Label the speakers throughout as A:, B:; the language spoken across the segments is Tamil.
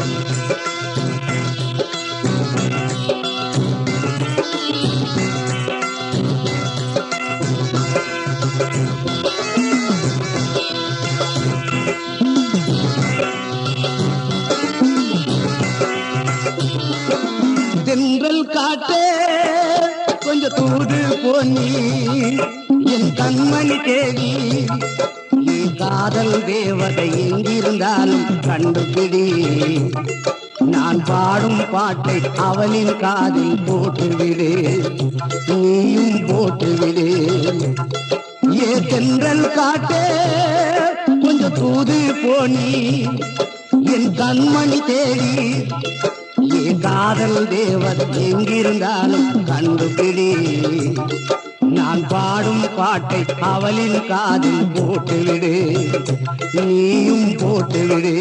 A: தென்றல் காட்டே கொஞ்சம் தூது பொன்னி என் கண்மணி தேவி நீ காதல் தேவதை எங்கிருந்தாலும் கண்டுபிடி நான் பாடும் பாட்டை அவளின் காதில் போட்டுவிடு நீயும் போட்டுவிடு ஏ தென்றல் காட்டே கொஞ்சம் தூது போனி என் கண்மணி தேடி ஏ காதல் தேவதை எங்கிருந்தாலும் கண்டுபிடி நான் பாடும் பாட்டை அவளின் காதில் போட்டுவிடு நீயும் போட்டுவிடு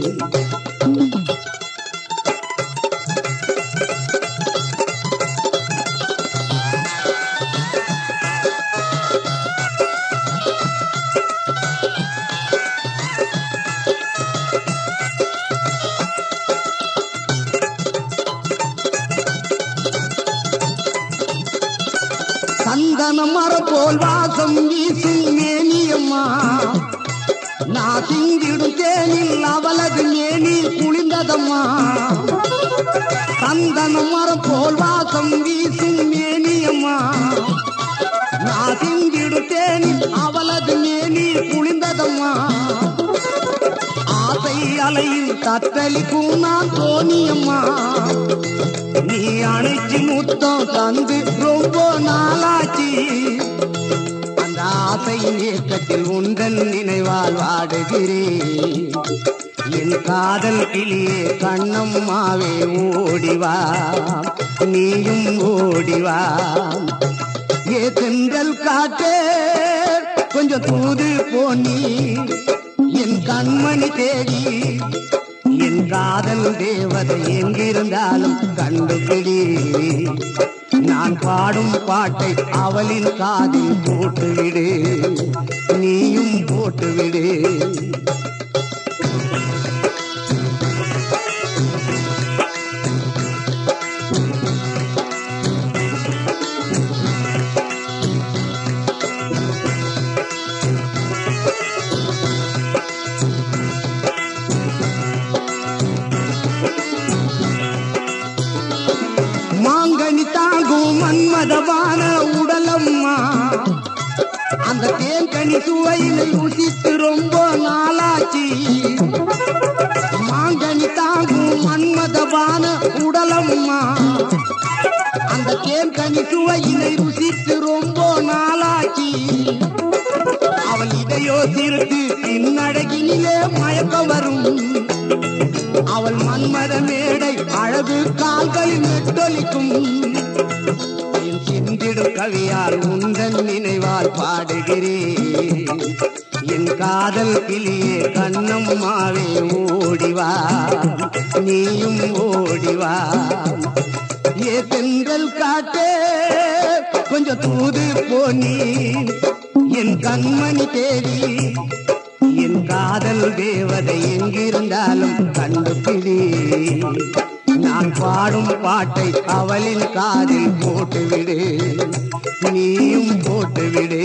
A: சந்தன மரம் போல் வாசம் வீசும் மேனியம்மா நான் திங்கிடும் தேனில் அவளது மேனி குளிர்ந்ததம்மா சந்தன மரம் போல் வாசம் வீசும் மேனியம்மா நான் திங்கிடும் தேனில் அவளது மேனி குளிர்ந்ததம்மா ஆசை அலையில் தத்தளிக்கும் நான் தோணியம்மா நீ அணைச்சு முத்தம் தந்து ரொம்ப நாளாச்சு அந்த ஆசையின் இயக்கத்தில் உந்தன் நினைவால் வாடுகிறேன் என் காதல் கிளியே கண்ணம்மாவே ஓடிவா நீயும் ஓடிவா ஏ தென்றல் காற்றே கொஞ்சம் தூது போனி என் கண்மணி தேடி என் காதல் தேவதை எங்கிருந்தாலும் கண்டுபிடி நான் பாடும் பாட்டை அவளின் காதில் போட்டுவிடு நீயும் போட்டுவிடு மாங்கனி தாங்கும் மன்மதவான உடலம்மா அந்த தேன்கனி சுவையினை ருசித்து ரொம்ப நாளாச்சு மாங்கனி தாங்கும் மன்மதவான உடலம்மா அந்த தேன்கனி சுவையினை ருசித்து ரொம்ப நாளாச்சு அவள் இதையோ சிறுத்து பின்னடகினிலே மயக்கம் வரும் அவள் மன்மத மேடை அழகு கால்களில் நெட்டொலிக்கும் என் சிந்திடும் கவியால் உந்தன் நினைவால் பாடுகிறேன் என் காதல் கிளியே கண்ணம்மாவே ஓடிவா நீயும் ஓடிவா ஏ தென்றல் காட்டே கொஞ்சம் தூது போனி என் கண்மணி தேடி என் காதல் தேவதை எங்கிருந்தாலும் கண்டுபிடி நான் பாடும் பாட்டை அவளின் காதில் போட்டுவிடு நீயும் போட்டுவிடு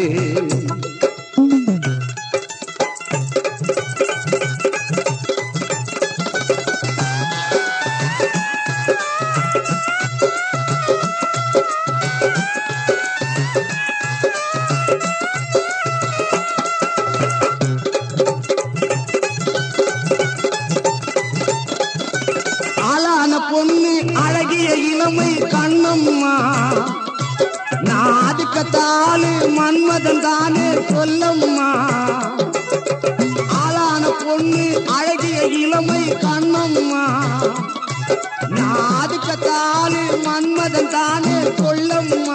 A: ஆளான பொண்ணு அழகிய இளமை கண்ணம்மா நான் அதுக்கத்தாலு மன்மதன் தானே சொல்லம்மா ஆளான பொண்ணு அழகிய இளமை கண்ணம்மா நான் அதுக்கத்தாலு மன்மதன் தானே சொல்லம்மா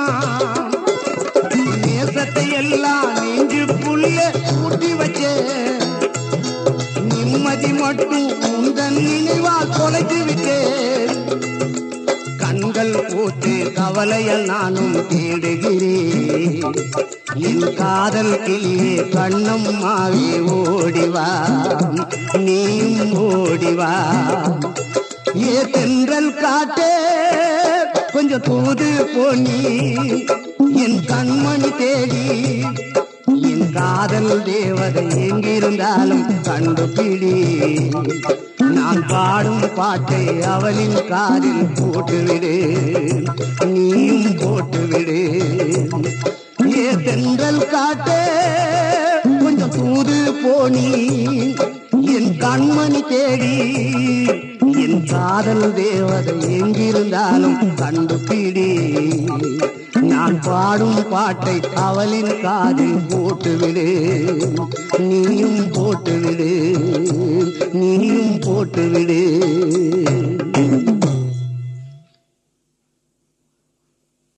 A: நேசத்தை எல்லாம் நெஞ்சு புள்ள கூட்டி வச்சேன் நிம்மதி மட்டும் உந்தன் நினைவால் தொலைத்து விட்டேன் கண்கள் போட்டு கவலையில் நானும் தேடுகிறேன் என் காதல் கிளியே கண்ணம்மாவே ஓடிவா நீயும் ஓடிவா ஏ தென்றல் காட்டே கொஞ்சம் தூது போனி என் கண்மணி தேடி என் காதல் தேவதை எங்கிருந்தாலும் கண்டுபிடி நான் பாடும் பாட்டை அவளின் காதில் போட்டுவிடு நீயும் போட்டுவிடு ஏ தென்றல் காட்டே கொஞ்சம் தூது போனி என் கண்மணி தேடி என் காதல் தேவதை எங்கிருந்தாலும் கண்டுபிடி நான் பாடும் பாட்டை அவளின் காதில் போட்டுவிடு நீயும் போட்டுவிடு நீயும் போட்டுவிடு